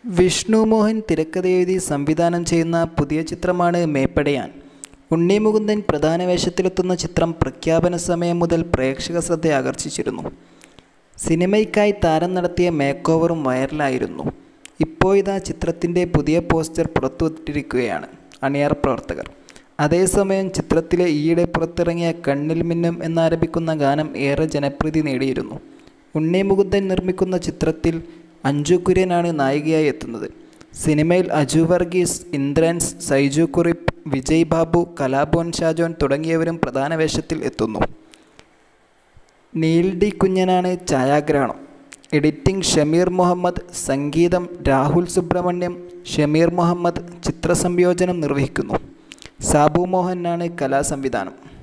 വിഷ്ണു മോഹൻ തിരക്കഥയെഴുതി സംവിധാനം ചെയ്യുന്ന പുതിയ ചിത്രമാണ് മേപ്പടയാൻ ഉണ്ണി മുകുന്ദൻ പ്രധാന വേഷത്തിലെത്തുന്ന ചിത്രം പ്രഖ്യാപന സമയം മുതൽ പ്രേക്ഷക ശ്രദ്ധ ആകർഷിച്ചിരുന്നു സിനിമയ്ക്കായി താരം നടത്തിയ മേക്ക് ഓവറും വൈറലായിരുന്നു ഇപ്പോഴിതാ ചിത്രത്തിൻ്റെ പുതിയ പോസ്റ്റർ പുറത്തുവിട്ടിരിക്കുകയാണ് അണിയറ പ്രവർത്തകർ അതേസമയം ചിത്രത്തിലെ ഈയിടെ പുറത്തിറങ്ങിയ കണ്ണിൽ മിന്നും എന്നാരംഭിക്കുന്ന ഗാനം ഏറെ ജനപ്രീതി നേടിയിരുന്നു ഉണ്ണി മുകുന്ദൻ നിർമ്മിക്കുന്ന ചിത്രത്തിൽ അഞ്ജു കുര്യനാണ് നായികയായി എത്തുന്നത് സിനിമയിൽ അജു വർഗീസ് ഇന്ദ്രൻസ് സൈജു കുറിപ്പ് വിജയ് ബാബു കലാഭവൻ ഷാജോൻ തുടങ്ങിയവരും പ്രധാന വേഷത്തിൽ എത്തുന്നു നീൽ ഡി കുഞ്ഞനാണ് ഛായാഗ്രഹണം എഡിറ്റിംഗ് ഷമീർ മുഹമ്മദ് സംഗീതം രാഹുൽ സുബ്രഹ്മണ്യം ഷമീർ മുഹമ്മദ് ചിത്രസംയോജനം നിർവഹിക്കുന്നു സാബു മോഹനാണ് കലാസംവിധാനം